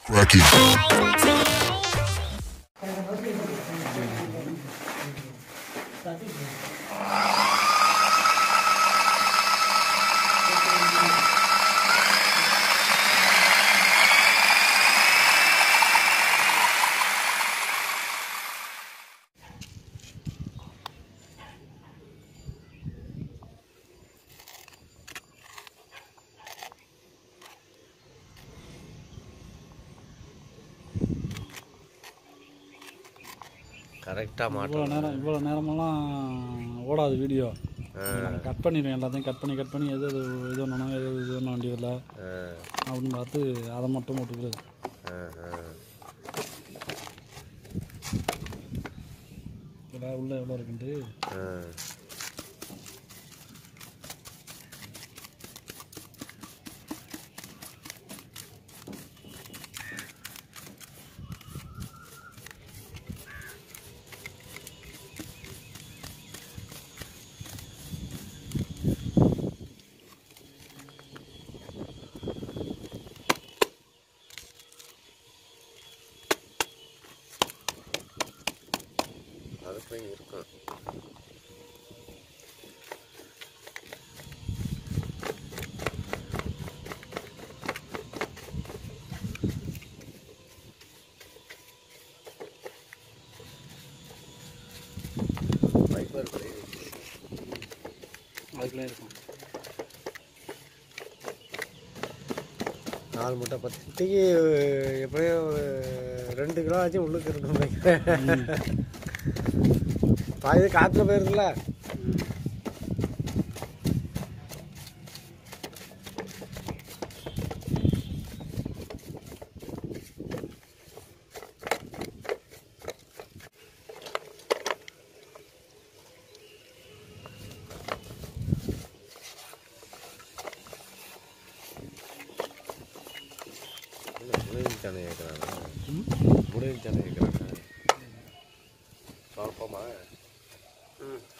Crack it. கரெக்டாக இவ்வளோ மாட்டோம் நேரம் இவ்வளோ நேரமெல்லாம் ஓடாது வீடியோ நம்ம கட் பண்ணிடுவேன் எல்லாத்தையும் கட் பண்ணி கட் பண்ணி எது எது இது பண்ணணும் எது எது இது பண்ண வேண்டியதில்லை ஆ, அப்படின்னு பார்த்து அதை மட்டும் போட்டுக்கிறது ஆ, ஆ. இல்லை உள்ளே எவ்வளோ இருக்குன்ட்டு ஆ. அதுக்குள்ளே இருக்கும் வைப்பர் படி அதுக்குள்ளே இருக்கும் நாலு முட்டை பத்துக்கு எப்படியும் ஒரு ரெண்டு கிலோ ஆச்சு உள்ளுக்கு இருக்கும் நினைக்கிறேன் பாதி காற்றுல போயிருதுல்ல முடிஞ்சு தானே கேட்குறாங்க முடிஞ்சு தானே கேட்குறாங்க பார்ப்போமா ம்